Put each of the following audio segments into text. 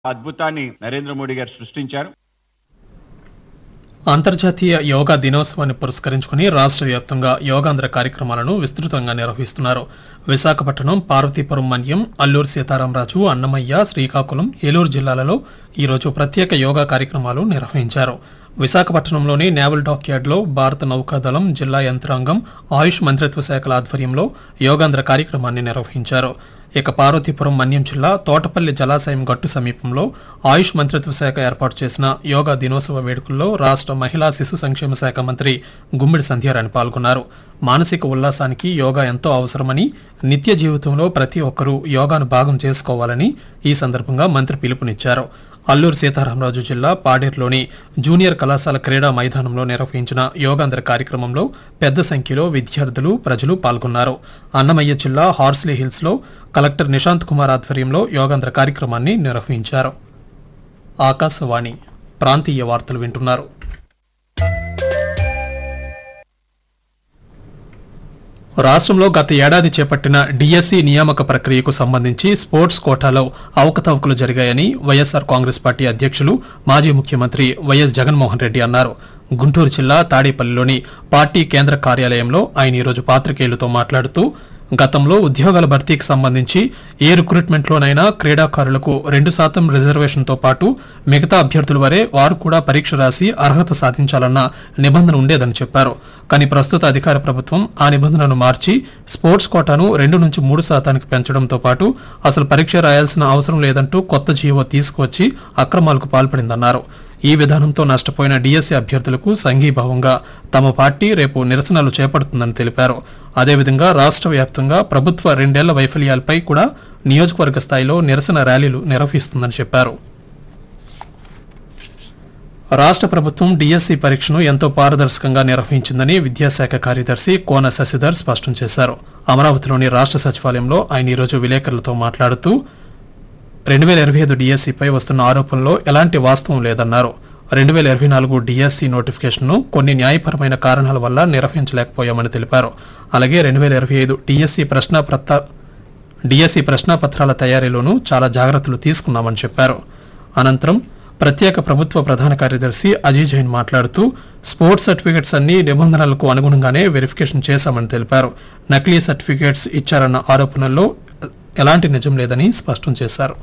అద్భుతాన్ని నరేంద్ర మోడీ గారు సృష్టించారు అంతర్జాతీయ యోగా దినోత్సవాన్ని పురస్కరించుకుని రాష్ట్ర వ్యాప్తంగా యోగాంధ్ర కార్యక్రమాలను విస్తృతంగా నిర్వహిస్తున్నారు విశాఖపట్నం పార్వతీపురం మన్యం అల్లూరు సీతారామరాజు అన్నమయ్య శ్రీకాకుళం ఏలూరు జిల్లాలలో ఈరోజు ప్రత్యేక యోగా కార్యక్రమాలు నిర్వహించారు విశాఖపట్నంలోని నేవల్ డాక్యార్డ్లో భారత నౌకాదళం జిల్లా యంత్రాంగం ఆయుష్ మంత్రిత్వ శాఖల ఆధ్వర్యంలో యోగాంధ్ర కార్యక్రమాన్ని నిర్వహించారు ఇక పార్వతీపురం మన్యం జిల్లా తోటపల్లి జలాశయం గట్టు సమీపంలో ఆయుష్ మంత్రిత్వ శాఖ ఏర్పాటు చేసిన యోగా దినోత్సవ వేడుకల్లో రాష్ట్ర మహిళా శిశు సంక్షేమ శాఖ మంత్రి గుమ్మిడి సంధ్యారాణి పాల్గొన్నారు మానసిక ఉల్లాసానికి యోగా ఎంతో అవసరమని నిత్య జీవితంలో ప్రతి ఒక్కరూ యోగాను భాగం చేసుకోవాలని ఈ సందర్భంగా మంత్రి పిలుపునిచ్చారు అల్లూరు సీతారామరాజు జిల్లా పాడేరులోని జూనియర్ కళాశాల క్రీడా మైదానంలో నిర్వహించిన యోగాంధ్ర కార్యక్రమంలో పెద్ద సంఖ్యలో విద్యార్థులు ప్రజలు పాల్గొన్నారు అన్నమయ్య జిల్లా హార్స్లీ హిల్స్ లో కలెక్టర్ నిశాంత్ కుమార్ ఆధ్వర్యంలో యోగాంధ్ర కార్యక్రమాన్ని నిర్వహించారు ఆకాశవాణి ప్రాంతీయ వార్తలు వింటున్నారు రాష్ట్రంలో గత ఏడాది చేపట్టిన డిఎస్సి నియామక ప్రక్రియకు సంబంధించి స్పోర్ట్స్ కోటాలో అవకతవకలు జరిగాయని వైఎస్ఆర్ కాంగ్రెస్ పార్టీ అధ్యక్షులు మాజీ ముఖ్యమంత్రి వైఎస్ జగన్మోహన్ రెడ్డి అన్నారు గుంటూరు జిల్లా తాడేపల్లిలోని పార్టీ కేంద్ర కార్యాలయంలో ఆయన ఈరోజు పాత్రికేయులతో మాట్లాడుతూ గతంలో ఉద్యోగాల భర్తీకి సంబంధించి ఏ రిక్రూట్మెంట్లోనైనా క్రీడాకారులకు రెండు శాతం రిజర్వేషన్తో పాటు మిగతా అభ్యర్థుల వరే వారు కూడా పరీక్ష రాసి అర్హత సాధించాలన్న నిబంధన ఉండేదని చెప్పారు కానీ ప్రస్తుత అధికార ప్రభుత్వం ఆ నిబంధనను మార్చి స్పోర్ట్స్ కోటాను రెండు నుంచి మూడు శాతానికి పెంచడంతో పాటు అసలు పరీక్ష రాయాల్సిన అవసరం లేదంటూ కొత్త జీవో తీసుకువచ్చి అక్రమాలకు పాల్పడిందన్నారు ఈ విధానంతో నష్టపోయిన డిఎస్సీ అభ్యర్థులకు సంఘీభావంగా తమ పార్టీ రేపు నిరసనలు చేపడుతుందని తెలిపారు అదేవిధంగా రాష్ట్ర వ్యాప్తంగా ప్రభుత్వ రెండేళ్ల వైఫల్యాలపై కూడా నియోజకవర్గ స్థాయిలో నిరసన ర్యాలీలు నిర్వహిస్తుందని చెప్పారు రాష్ట్ర ప్రభుత్వం డిఎస్సి పరీక్షను ఎంతో పారదర్శకంగా నిర్వహించిందని విద్యాశాఖ కార్యదర్శి కోన శశిధర్ స్పష్టం చేశారు అమరావతిలోని రాష్ట్ర సచివాలయంలో ఆయన ఈరోజు విలేకరులతో మాట్లాడుతూ రెండు వేల ఇరవై ఐదు డిఎస్సిపై వస్తున్న ఆరోపణలో ఎలాంటి వాస్తవం లేదన్నారు రెండు వేల ఇరవై నాలుగు డిఎస్సి నోటిఫికేషన్ను కొన్ని న్యాయపరమైన కారణాల వల్ల నిర్వహించలేకపోయామని తెలిపారు అలాగే రెండు వేల ఇరవై ఐదు డిఎస్సి ప్రశ్నపత్ర డిఎస్సి ప్రశ్నాపత్రాల తయారీలోనూ చాలా జాగ్రత్తలు తీసుకున్నామని చెప్పారు అనంతరం ప్రత్యేక ప్రభుత్వ ప్రధాన కార్యదర్శి అజయ్ జైన్ మాట్లాడుతూ స్పోర్ట్స్ సర్టిఫికెట్స్ అన్ని నిబంధనలకు అనుగుణంగానే వెరిఫికేషన్ చేశామని తెలిపారు నకిలీ సర్టిఫికెట్స్ ఇచ్చారన్న ఆరోపణల్లో ఎలాంటి నిజం లేదని స్పష్టం చేశారు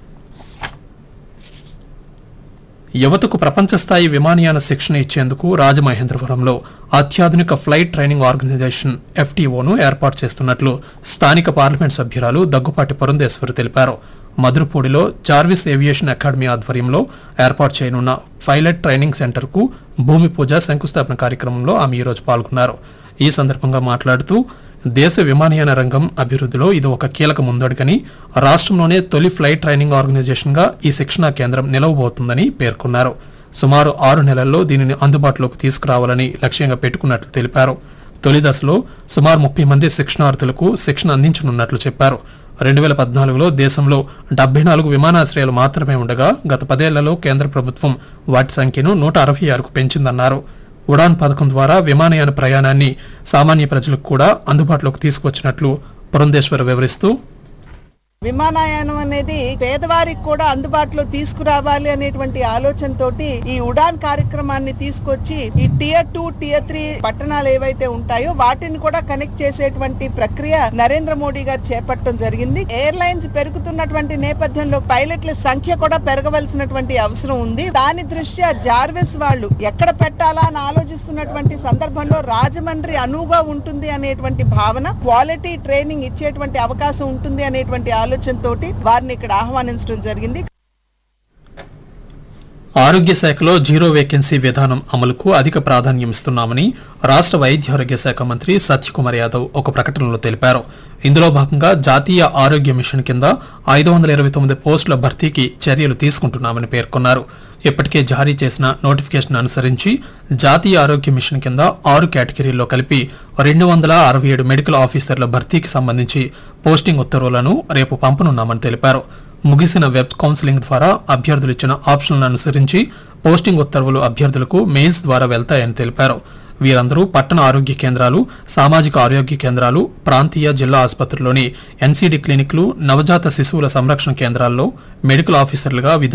యువతకు ప్రపంచ స్థాయి విమానయాన శిక్షణ ఇచ్చేందుకు రాజమహేంద్రవరంలో అత్యాధునిక ఫ్లైట్ ట్రైనింగ్ ఆర్గనైజేషన్ ఎఫ్టీఓను ఏర్పాటు చేస్తున్నట్లు స్థానిక పార్లమెంట్ సభ్యురాలు దగ్గుపాటి పురంధేశ్వరి తెలిపారు మధురపూడిలో జార్విస్ ఏవియేషన్ అకాడమీ ఆధ్వర్యంలో ఏర్పాటు చేయనున్న పైలట్ ట్రైనింగ్ సెంటర్కు భూమి పూజ శంకుస్థాపన కార్యక్రమంలో ఆమె ఈరోజు పాల్గొన్నారు ఈ సందర్భంగా మాట్లాడుతూ దేశ విమానయాన రంగం అభివృద్ధిలో ఇది ఒక కీలక ముందడుగని రాష్ట్రంలోనే తొలి ఫ్లైట్ ట్రైనింగ్ ఆర్గనైజేషన్ గా ఈ శిక్షణా కేంద్రం నిలవబోతుందని పేర్కొన్నారు సుమారు ఆరు నెలల్లో దీనిని అందుబాటులోకి తీసుకురావాలని లక్ష్యంగా పెట్టుకున్నట్లు తెలిపారు తొలి దశలో సుమారు ముప్పై మంది శిక్షణార్థులకు శిక్షణ అందించనున్నట్లు చెప్పారు రెండు వేల పద్నాలుగులో దేశంలో డెబ్బై నాలుగు విమానాశ్రయాలు మాత్రమే ఉండగా గత పదేళ్లలో కేంద్ర ప్రభుత్వం వాటి సంఖ్యను నూట అరవై ఆరుకు పెంచిందన్నారు ఉడాన్ పథకం ద్వారా విమానయాన ప్రయాణాన్ని సామాన్య ప్రజలకు కూడా అందుబాటులోకి తీసుకొచ్చినట్లు పురంధేశ్వర్ వివరిస్తూ విమానయానం అనేది పేదవారికి కూడా అందుబాటులో తీసుకురావాలి అనేటువంటి ఆలోచనతోటి ఈ ఉడాన్ కార్యక్రమాన్ని తీసుకొచ్చి ఈ టియర్ టూ టియర్ త్రీ పట్టణాలు ఏవైతే ఉంటాయో వాటిని కూడా కనెక్ట్ చేసేటువంటి ప్రక్రియ నరేంద్ర మోడీ గారు చేపట్టడం జరిగింది ఎయిర్లైన్స్ పెరుగుతున్నటువంటి నేపథ్యంలో పైలట్ల సంఖ్య కూడా పెరగవలసినటువంటి అవసరం ఉంది దాని దృష్ట్యా జార్విస్ వాళ్ళు ఎక్కడ పెట్టాలా అని ఆలోచిస్తున్నటువంటి సందర్భంలో రాజమండ్రి అనువుగా ఉంటుంది అనేటువంటి భావన క్వాలిటీ ట్రైనింగ్ ఇచ్చేటువంటి అవకాశం ఉంటుంది అనేటువంటి ఆలోచనతో వారిని ఇక్కడ ఆహ్వానించడం జరిగింది ఆరోగ్య శాఖలో జీరో వేకెన్సీ విధానం అమలుకు అధిక ప్రాధాన్యం ఇస్తున్నామని రాష్ట్ర వైద్య ఆరోగ్య శాఖ మంత్రి సత్యకుమార్ యాదవ్ ఒక ప్రకటనలో తెలిపారు ఇందులో భాగంగా జాతీయ ఆరోగ్య మిషన్ కింద ఐదు వందల ఇరవై తొమ్మిది పోస్టుల భర్తీకి చర్యలు తీసుకుంటున్నామని పేర్కొన్నారు ఇప్పటికే జారీ చేసిన నోటిఫికేషన్ అనుసరించి జాతీయ ఆరోగ్య మిషన్ కింద ఆరు కేటగిరీల్లో కలిపి రెండు వందల అరవై ఏడు మెడికల్ ఆఫీసర్ల భర్తీకి సంబంధించి పోస్టింగ్ ఉత్తర్వులను రేపు పంపనున్నామని తెలిపారు ముగిసిన వెబ్ కౌన్సిలింగ్ ద్వారా అభ్యర్థులు ఇచ్చిన ఆప్షన్లను అనుసరించి పోస్టింగ్ ఉత్తర్వులు అభ్యర్థులకు మెయిల్స్ ద్వారా వెళ్తాయని తెలిపారు వీరందరూ పట్టణ ఆరోగ్య కేంద్రాలు సామాజిక ఆరోగ్య కేంద్రాలు ప్రాంతీయ జిల్లా ఆసుపత్రుల్లోని ఎన్సీడీ క్లినిక్లు నవజాత శిశువుల సంరక్షణ కేంద్రాల్లో మెడికల్ ఆఫీసర్లుగా విధులు